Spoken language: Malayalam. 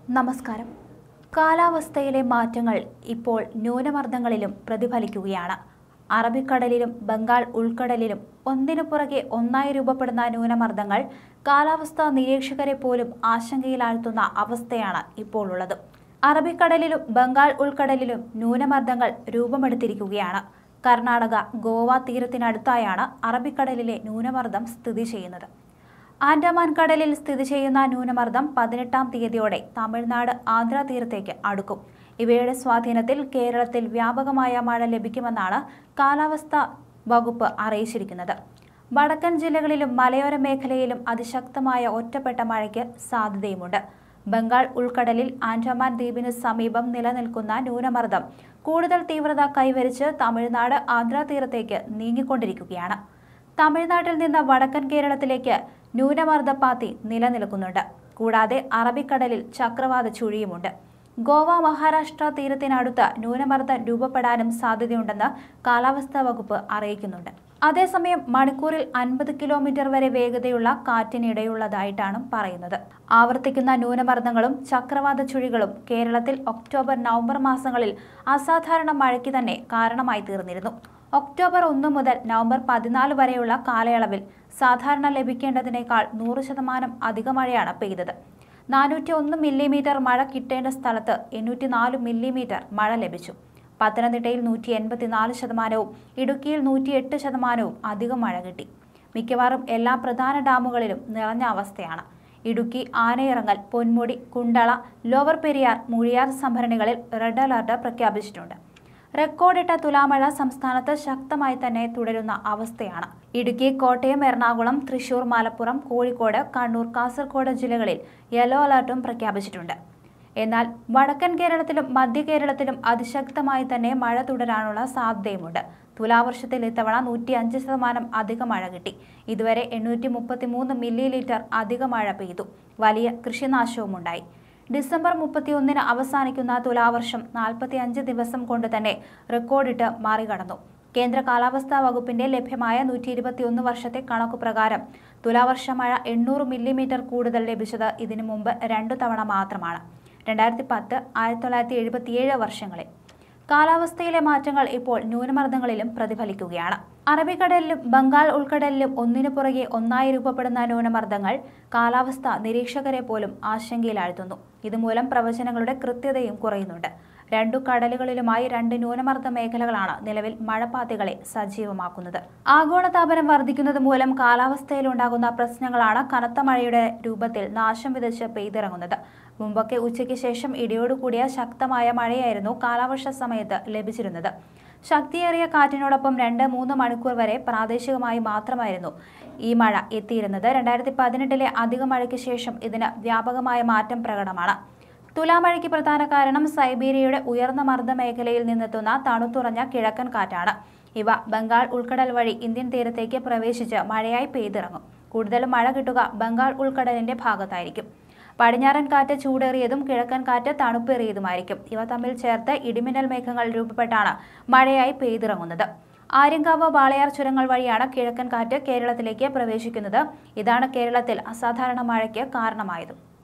നമസ്കാരം കാലാവസ്ഥയിലെ മാറ്റങ്ങൾ ഇപ്പോൾ ന്യൂനമർദ്ദങ്ങളിലും പ്രതിഫലിക്കുകയാണ് അറബിക്കടലിലും ബംഗാൾ ഉൾക്കടലിലും ഒന്നിനു പുറകെ ഒന്നായി രൂപപ്പെടുന്ന ന്യൂനമർദ്ദങ്ങൾ കാലാവസ്ഥാ നിരീക്ഷകരെ പോലും ആശങ്കയിലാഴ്ത്തുന്ന അവസ്ഥയാണ് ഇപ്പോൾ ഉള്ളത് അറബിക്കടലിലും ബംഗാൾ ഉൾക്കടലിലും ന്യൂനമർദ്ദങ്ങൾ രൂപമെടുത്തിരിക്കുകയാണ് കർണാടക ഗോവ തീരത്തിനടുത്തായാണ് അറബിക്കടലിലെ ന്യൂനമർദ്ദം സ്ഥിതി ചെയ്യുന്നത് ആൻഡമാൻ കടലിൽ സ്ഥിതി ചെയ്യുന്ന ന്യൂനമർദ്ദം പതിനെട്ടാം തീയതിയോടെ തമിഴ്നാട് ആന്ധ്ര തീരത്തേക്ക് അടുക്കും ഇവയുടെ സ്വാധീനത്തിൽ കേരളത്തിൽ വ്യാപകമായ മഴ ലഭിക്കുമെന്നാണ് കാലാവസ്ഥാ വകുപ്പ് അറിയിച്ചിരിക്കുന്നത് വടക്കൻ ജില്ലകളിലും മലയോര മേഖലയിലും അതിശക്തമായ ഒറ്റപ്പെട്ട മഴയ്ക്ക് സാധ്യതയുമുണ്ട് ബംഗാൾ ഉൾക്കടലിൽ ആൻഡമാൻ ദ്വീപിന് സമീപം നിലനിൽക്കുന്ന ന്യൂനമർദ്ദം കൂടുതൽ തീവ്രത കൈവരിച്ച് തമിഴ്നാട് ആന്ധ്ര തീരത്തേക്ക് നീങ്ങിക്കൊണ്ടിരിക്കുകയാണ് തമിഴ്നാട്ടിൽ നിന്ന് വടക്കൻ കേരളത്തിലേക്ക് ന്യൂനമർദ്ദപ്പാത്തി നിലനിൽക്കുന്നുണ്ട് കൂടാതെ അറബിക്കടലിൽ ചക്രവാത ചുഴിയുമുണ്ട് ഗോവ മഹാരാഷ്ട്ര തീരത്തിനടുത്ത് ന്യൂനമർദ്ദം രൂപപ്പെടാനും സാധ്യതയുണ്ടെന്ന് കാലാവസ്ഥാ വകുപ്പ് അറിയിക്കുന്നുണ്ട് അതേസമയം മണിക്കൂറിൽ അൻപത് കിലോമീറ്റർ വരെ വേഗതയുള്ള കാറ്റിനിടയുള്ളതായിട്ടാണ് പറയുന്നത് ആവർത്തിക്കുന്ന ന്യൂനമർദ്ദങ്ങളും ചക്രവാത ചുഴികളും കേരളത്തിൽ ഒക്ടോബർ നവംബർ മാസങ്ങളിൽ അസാധാരണ മഴയ്ക്ക് തന്നെ കാരണമായി തീർന്നിരുന്നു ഒക്ടോബർ ഒന്ന് മുതൽ നവംബർ പതിനാല് വരെയുള്ള കാലയളവിൽ സാധാരണ ലഭിക്കേണ്ടതിനേക്കാൾ നൂറ് ശതമാനം അധിക മഴയാണ് പെയ്തത് നാനൂറ്റി ഒന്ന് മില്ലിമീറ്റർ മഴ കിട്ടേണ്ട സ്ഥലത്ത് എണ്ണൂറ്റി നാല് മില്ലിമീറ്റർ മഴ ലഭിച്ചു പത്തനംതിട്ടയിൽ നൂറ്റി എൺപത്തിനാല് ശതമാനവും ഇടുക്കിയിൽ നൂറ്റി എട്ട് ശതമാനവും അധികം മഴ കിട്ടി മിക്കവാറും എല്ലാ പ്രധാന ഡാമുകളിലും നിറഞ്ഞ അവസ്ഥയാണ് ഇടുക്കി ആനയിറങ്ങൽ പൊന്മുടി കുണ്ടള ലോവർ പെരിയാർ മൂഴിയാർ സംഭരണികളിൽ റെഡ് അലർട്ട് പ്രഖ്യാപിച്ചിട്ടുണ്ട് റെക്കോർഡിട്ട തുലാമഴ സംസ്ഥാനത്ത് ശക്തമായി തന്നെ തുടരുന്ന അവസ്ഥയാണ് ഇടുക്കി കോട്ടയം എറണാകുളം തൃശൂർ മലപ്പുറം കോഴിക്കോട് കണ്ണൂർ കാസർഗോഡ് ജില്ലകളിൽ യെല്ലോ അലർട്ടും പ്രഖ്യാപിച്ചിട്ടുണ്ട് എന്നാൽ വടക്കൻ കേരളത്തിലും മധ്യ കേരളത്തിലും അതിശക്തമായി തന്നെ മഴ തുടരാനുള്ള സാധ്യതയുമുണ്ട് തുലാവർഷത്തിൽ ഇത്തവണ നൂറ്റി അഞ്ച് ശതമാനം അധിക മഴ കിട്ടി ഇതുവരെ എണ്ണൂറ്റി മുപ്പത്തി മൂന്ന് മില്ലി ലിറ്റർ അധിക മഴ പെയ്തു വലിയ കൃഷിനാശവും ഉണ്ടായി ഡിസംബർ മുപ്പത്തിയൊന്നിന് അവസാനിക്കുന്ന തുലാവർഷം നാൽപ്പത്തി അഞ്ച് ദിവസം കൊണ്ട് തന്നെ റെക്കോർഡിട്ട് മറികടന്നു കേന്ദ്ര കാലാവസ്ഥാ വകുപ്പിന്റെ ലഭ്യമായ നൂറ്റി ഇരുപത്തിയൊന്ന് വർഷത്തെ കണക്കു പ്രകാരം തുലാവർഷ മഴ എണ്ണൂറ് മില്ലിമീറ്റർ കൂടുതൽ ലഭിച്ചത് ഇതിനു മുമ്പ് രണ്ടു തവണ മാത്രമാണ് രണ്ടായിരത്തി പത്ത് ആയിരത്തി തൊള്ളായിരത്തി എഴുപത്തിയേഴ് വർഷങ്ങളിൽ കാലാവസ്ഥയിലെ മാറ്റങ്ങൾ ഇപ്പോൾ ന്യൂനമർദ്ദങ്ങളിലും പ്രതിഫലിക്കുകയാണ് അറബിക്കടലിലും ബംഗാൾ ഉൾക്കടലിലും ഒന്നിനു പുറകെ ഒന്നായി രൂപപ്പെടുന്ന ന്യൂനമർദ്ദങ്ങൾ കാലാവസ്ഥ നിരീക്ഷകരെ പോലും ആശങ്കയിലാഴ്ത്തുന്നു ഇതുമൂലം പ്രവചനങ്ങളുടെ കൃത്യതയും കുറയുന്നുണ്ട് രണ്ടു കടലുകളിലുമായി രണ്ട് ന്യൂനമർദ്ദ മേഖലകളാണ് നിലവിൽ മഴപ്പാത്തികളെ സജീവമാക്കുന്നത് ആഗോളതാപനം വർദ്ധിക്കുന്നത് മൂലം കാലാവസ്ഥയിലുണ്ടാകുന്ന പ്രശ്നങ്ങളാണ് കനത്ത മഴയുടെ രൂപത്തിൽ നാശം വിതച്ച് പെയ്തിറങ്ങുന്നത് മുമ്പൊക്കെ ഉച്ചയ്ക്ക് ശേഷം ഇടിയോടുകൂടിയ ശക്തമായ മഴയായിരുന്നു കാലവർഷ സമയത്ത് ലഭിച്ചിരുന്നത് ശക്തിയേറിയ കാറ്റിനോടൊപ്പം രണ്ട് മൂന്ന് മണിക്കൂർ വരെ പ്രാദേശികമായി മാത്രമായിരുന്നു ഈ മഴ എത്തിയിരുന്നത് രണ്ടായിരത്തി പതിനെട്ടിലെ അധിക മഴയ്ക്ക് ശേഷം ഇതിന് വ്യാപകമായ മാറ്റം പ്രകടമാണ് തുലാമഴയ്ക്ക് പ്രധാന കാരണം സൈബീരിയയുടെ ഉയർന്ന മർദ്ദ മേഖലയിൽ നിന്നെത്തുന്ന തണുത്തുറഞ്ഞ കിഴക്കൻ കാറ്റാണ് ഇവ ബംഗാൾ ഉൾക്കടൽ വഴി ഇന്ത്യൻ തീരത്തേക്ക് പ്രവേശിച്ച് മഴയായി പെയ്തിറങ്ങും കൂടുതലും മഴ കിട്ടുക ബംഗാൾ ഉൾക്കടലിന്റെ ഭാഗത്തായിരിക്കും പടിഞ്ഞാറൻ കാറ്റ് ചൂടേറിയതും കിഴക്കൻ കാറ്റ് തണുപ്പേറിയതുമായിരിക്കും ഇവ തമ്മിൽ ചേർത്ത് ഇടിമിന്നൽ മേഘങ്ങൾ രൂപപ്പെട്ടാണ് മഴയായി പെയ്തിറങ്ങുന്നത് ആര്യങ്കാവ് വാളയാർ ചുരങ്ങൾ വഴിയാണ് കിഴക്കൻ കാറ്റ് കേരളത്തിലേക്ക് പ്രവേശിക്കുന്നത് ഇതാണ് കേരളത്തിൽ അസാധാരണ മഴയ്ക്ക് കാരണമായത്